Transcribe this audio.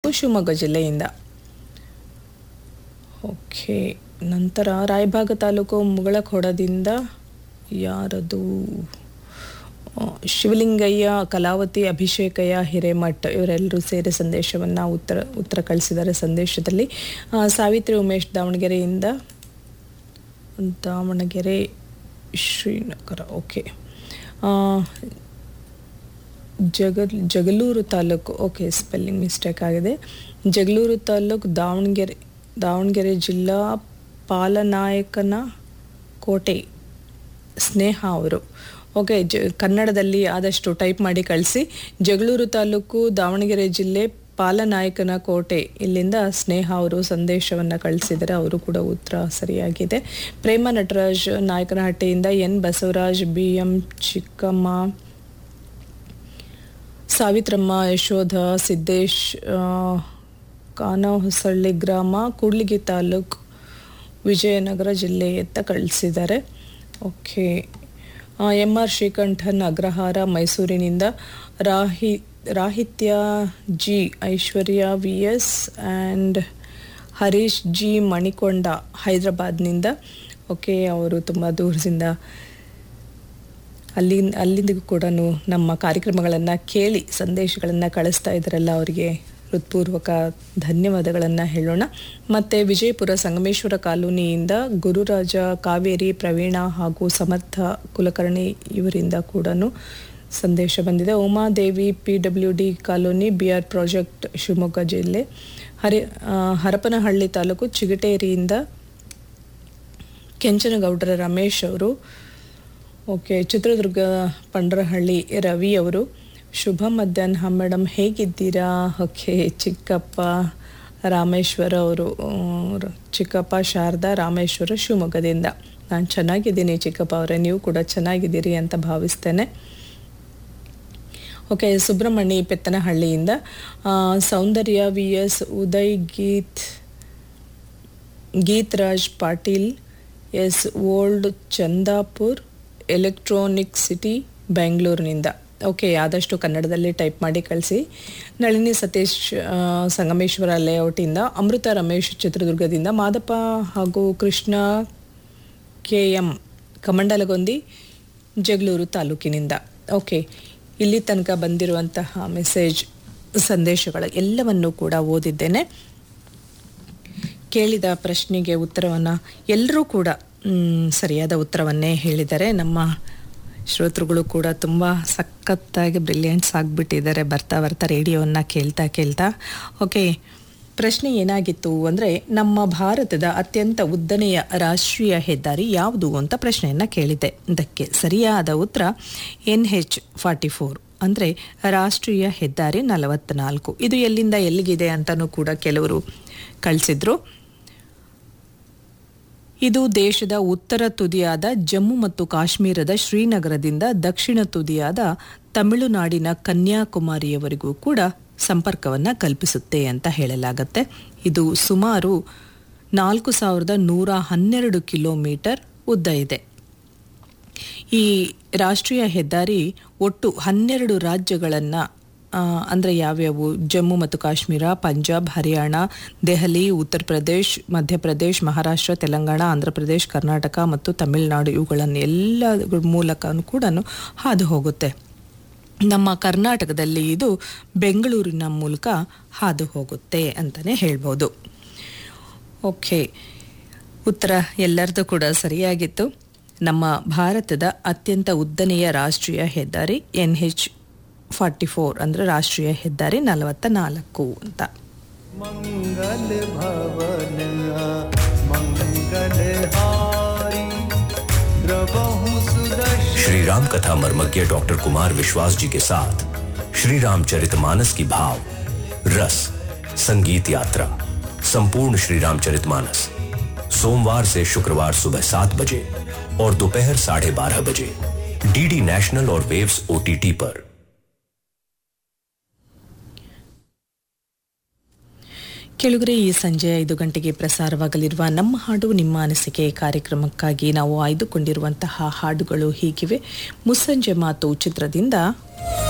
ಶಿವಮೊಗ್ಗ ಜಿಲ್ಲೆಯಿಂದ ಓಕೆ ನಂತರ ರಾಯಭಾಗ ತಾಲೂಕು ಮುಗಳಖೋಡದಿಂದ ಯಾರದು ಆ, ಶಿವಲಿಂಗಯ್ಯ ಕಲಾವತಿ ಅಭಿಷೇಕಯ್ಯ ಹಿರೇಮಠ್ ಇವರೆಲ್ಲರೂ ಸೇರಿ ಸಂದೇಶವನ್ನು ಉತ್ತರ ಉತ್ತರ ಕಳಿಸಿದ್ದಾರೆ ಸಂದೇಶದಲ್ಲಿ ಆ, ಸಾವಿತ್ರಿ ಉಮೇಶ್ ದಾವಣಗೆರೆಯಿಂದ ದಾವಣಗೆರೆ ಶ್ರೀನಗರ ಓಕೆ ಆ, ಜಗಲ್ Jagaluru taluk okay spelling mistake ಆಗಿದೆ ಜಗಲೂರು ತಾಲೂಕು ದಾವಣಗೆರೆ ದಾವಣಗೆರೆ ಜಿಲ್ಲಾ ಪಾಲನಾಯಕನ ಕೋಟೆ ಸ್ನೇಹ ಅವರು ಓಕೆ ಜ ಕನ್ನಡದಲ್ಲಿ ಆದಷ್ಟು ಟೈಪ್ ಮಾಡಿ ಕಳಿಸಿ ಜಗಳೂರು ತಾಲೂಕು ದಾವಣಗೆರೆ ಜಿಲ್ಲೆ ಪಾಲನಾಯಕನ ಕೋಟೆ ಇಲ್ಲಿಂದ ಸ್ನೇಹ ಅವರು ಸಂದೇಶವನ್ನು ಕಳಿಸಿದರೆ ಅವರು ಕೂಡ ಉತ್ತರ ಸರಿಯಾಗಿದೆ ಪ್ರೇಮ ನಟರಾಜ್ ನಾಯಕನಹಟ್ಟಿಯಿಂದ N Basavaraj B M Chikkamma Savitramma Yashoda Siddesh ಆ, ಕಾನಹೊಸಳ್ಳಿ ಗ್ರಾಮ ಕೂಡ್ಲಿಗಿ ತಾಲೂಕು ವಿಜಯನಗರ ಜಿಲ್ಲೆ ಅಂತ ಕಳಿಸಿದ್ದಾರೆ okay M R Srikanthan Agrahara ಮೈಸೂರಿನಿಂದ ರಾಹಿ Rahitya G Aishwarya V S and Harish G Manikonda ಹೈದರಾಬಾದ್ನಿಂದ ಓಕೆ ಅವರು ತುಂಬ ದೂರದಿಂದ ಅಲ್ಲಿ ಅಲ್ಲಿಂದಿಗೂ ಕೂಡ ನಮ್ಮ ಕಾರ್ಯಕ್ರಮಗಳನ್ನು ಕೇಳಿ ಸಂದೇಶಗಳನ್ನು ಕಳಿಸ್ತಾ ಇದ್ದಾರಲ್ಲ ಅವರಿಗೆ ಹೃತ್ಪೂರ್ವಕ ಧನ್ಯವಾದಗಳನ್ನು ಹೇಳೋಣ ಮತ್ತು ವಿಜಯಪುರ ಸಂಗಮೇಶ್ವರ ಕಾಲೋನಿಯಿಂದ ಗುರುರಾಜ ಕಾವೇರಿ ಪ್ರವೀಣ ಹಾಗೂ ಸಮರ್ಥ ಕುಲಕರ್ಣಿ ಇವರಿಂದ ಕೂಡ ಸಂದೇಶ ಬಂದಿದೆ Umadevi P W D colony B R project Shivamogga ಜಿಲ್ಲೆ ಹರಿ ಆ, ಹರಪನಹಳ್ಳಿ ತಾಲೂಕು ಚಿಗಟೇರಿಯಿಂದ ಕೆಂಚನಗೌಡರ ರಮೇಶ್ ಅವರು ಓಕೆ ಚಿತ್ರದುರ್ಗ ಪಂಡ್ರಹಳ್ಳಿ ರವಿ ಅವರು ಶುಭ ಮಧ್ಯಾಹ್ನ ಮೇಡಮ್ ಹೇಗಿದ್ದೀರಾ ಓಕೆ ಚಿಕ್ಕಪ್ಪ ರಾಮೇಶ್ವರ ಅವರು ಆ, ರ- ಚಿಕ್ಕಪ್ಪ ಶಾರದಾ ರಾಮೇಶ್ವರ ಶಿವಮೊಗ್ಗದಿಂದ ನಾನು ಚೆನ್ನಾಗಿದ್ದೀನಿ ಚಿಕ್ಕಪ್ಪ ಅವರೇ ನೀವು ಕೂಡ ಚೆನ್ನಾಗಿದ್ದೀರಿ ಅಂತ ಭಾವಿಸ್ತೇನೆ ಓಕೆ ಸುಬ್ರಹ್ಮಣಿ ಪೆತ್ತನಹಳ್ಳಿಯಿಂದ ಆ, ಸೌಂದರ್ಯ ವಿ ಎಸ್ ಉದಯ್ ಗೀತ್ Geethraj Patil S old Chandapur electronic city ಬೆಂಗಳೂರಿನಿಂದ ಓಕೆ ಆದಷ್ಟು ಕನ್ನಡದಲ್ಲಿ ಟೈಪ್ ಮಾಡಿ ಕಳಿಸಿ ನಳಿನಿ ಸತೀಶ್ ಆ, ಸಂಗಮೇಶ್ವರ ಲೇಔಟಿಂದ ಅಮೃತ ರಮೇಶ್ ಚಿತ್ರದುರ್ಗದಿಂದ ಮಾದಪ್ಪ ಹಾಗೂ ಕೃಷ್ಣ ಕೆ ಎಂ ಕಮಂಡಲಗೊಂದಿ ಜಗಳೂರು ತಾಲೂಕಿನಿಂದ ಓಕೆ ಇಲ್ಲಿ ತನಕ ಬಂದಿರುವಂತಹ ಮೆಸೇಜ್ ಸಂದೇಶಗಳ ಎಲ್ಲವನ್ನೂ ಕೂಡ ಓದಿದ್ದೇನೆ ಕೇಳಿದ ಪ್ರಶ್ನೆಗೆ ಉತ್ತರವನ್ನು ಎಲ್ಲರೂ ಕೂಡ ಮ್, ಸರಿಯಾದ ಉತ್ತರವನ್ನೇ ಹೇಳಿದ್ದಾರೆ ನಮ್ಮ ಶ್ರೋತೃಗಳು ಕೂಡ ತುಂಬ ಸಖತ್ತಾಗಿ ಬ್ರಿಲಿಯಂಟ್ಸ್ ಆಗಿಬಿಟ್ಟಿದ್ದಾರೆ ಬರ್ತಾ ಬರ್ತಾ ರೇಡಿಯೋವನ್ನು ಕೇಳ್ತಾ ಕೇಳ್ತಾ ಓಕೆ ಪ್ರಶ್ನೆ ಏನಾಗಿತ್ತು ಅಂದರೆ ನಮ್ಮ ಭಾರತದ ಅತ್ಯಂತ ಉದ್ದನೆಯ ರಾಷ್ಟ್ರೀಯ ಹೆದ್ದಾರಿ ಯಾವುದು ಅಂತ ಪ್ರಶ್ನೆಯನ್ನು ಕೇಳಿದ್ದೆ ಇದಕ್ಕೆ ಸರಿಯಾದ ಉತ್ತರ ಎನ್ ಹೆಚ್ ಫಾರ್ಟಿ ಫೋರ್ ಅಂದರೆ ರಾಷ್ಟ್ರೀಯ ಹೆದ್ದಾರಿ ನಲವತ್ತ್ನಾಲ್ಕು ಇದು ಎಲ್ಲಿಂದ ಎಲ್ಲಿಗಿದೆ ಅಂತಲೂ ಕೂಡ ಕೆಲವರು ಕಳಿಸಿದ್ರು ಇದು ದೇಶದ ಉತ್ತರ ತುದಿಯಾದ ಜಮ್ಮು ಮತ್ತು ಕಾಶ್ಮೀರದ ಶ್ರೀನಗರದಿಂದ ದಕ್ಷಿಣ ತುದಿಯಾದ ತಮಿಳುನಾಡಿನ ಕನ್ಯಾಕುಮಾರಿಯವರೆಗೂ ಕೂಡ ಸಂಪರ್ಕವನ್ನು ಕಲ್ಪಿಸುತ್ತೆ ಅಂತ ಹೇಳಲಾಗತ್ತೆ ಇದು ಸುಮಾರು ನಾಲ್ಕು ಸಾವಿರದ ನೂರ ಹನ್ನೆರಡು ಕಿಲೋಮೀಟರ್ ಉದ್ದ ಇದೆ ಈ ರಾಷ್ಟ್ರೀಯ ಹೆದ್ದಾರಿ ಒಟ್ಟು ಹನ್ನೆರಡು ರಾಜ್ಯಗಳನ್ನು ಅಂದರೆ ಯಾವ್ಯಾವು ಜಮ್ಮು ಮತ್ತು ಕಾಶ್ಮೀರ ಪಂಜಾಬ್ ಹರಿಯಾಣ ದೆಹಲಿ ಉತ್ತರ ಪ್ರದೇಶ್ ಮಧ್ಯಪ್ರದೇಶ್ ಮಹಾರಾಷ್ಟ್ರ ತೆಲಂಗಾಣ ಆಂಧ್ರ ಪ್ರದೇಶ್ ಕರ್ನಾಟಕ ಮತ್ತು ತಮಿಳುನಾಡು ಇವುಗಳನ್ನು ಎಲ್ಲ ಮೂಲಕನೂ ಕೂಡ ಹಾದು ಹೋಗುತ್ತೆ ನಮ್ಮ ಕರ್ನಾಟಕದಲ್ಲಿ ಇದು ಬೆಂಗಳೂರಿನ ಮೂಲಕ ಹಾದು ಹೋಗುತ್ತೆ ಅಂತಲೇ ಹೇಳ್ಬೋದು ಓಕೆ ಉತ್ತರ ಎಲ್ಲರದು ಕೂಡ ಸರಿಯಾಗಿತ್ತು ನಮ್ಮ ಭಾರತದ ಅತ್ಯಂತ ಉದ್ದನೆಯ ರಾಷ್ಟ್ರೀಯ ಹೆದ್ದಾರಿ ಎನ್ ಹೆಚ್ ಫಾರ್ಟಿ ಫೋರ್ ಅಂದರೆ ರಾಷ್ಟ್ರೀಯ ಹೆದ್ದಾರಿ ನಲವತ್ತ ನಾಲ್ಕು ಅಂತ मंगल भवन मंगल हारी द्रवहु सुदर्शन श्री राम कथा मर्मज्ञ डॉक्टर कुमार विश्वास जी के साथ श्री रामचरितमानस की भाव रस संगीत यात्रा संपूर्ण श्री रामचरितमानस सोमवार से शुक्रवार सुबह सात बजे और दोपहर साढ़े बारह बजे डीडी नेशनल और वेव्स ओटीटी पर ಕೆಳಗರೆ ಈ ಸಂಜೆ ಐದು ಗಂಟೆಗೆ ಪ್ರಸಾರವಾಗಲಿರುವ ನಮ್ಮ ಹಾಡು ನಿಮ್ಮ ಅನಿಸಿಕೆ ಕಾರ್ಯಕ್ರಮಕ್ಕಾಗಿ ನಾವು ಆಯ್ದುಕೊಂಡಿರುವಂತಹ ಹಾಡುಗಳು ಹೀಗಿವೆ ಮುಸ್ಸಂಜೆ ಮಾತು ಚಿತ್ರದಿಂದ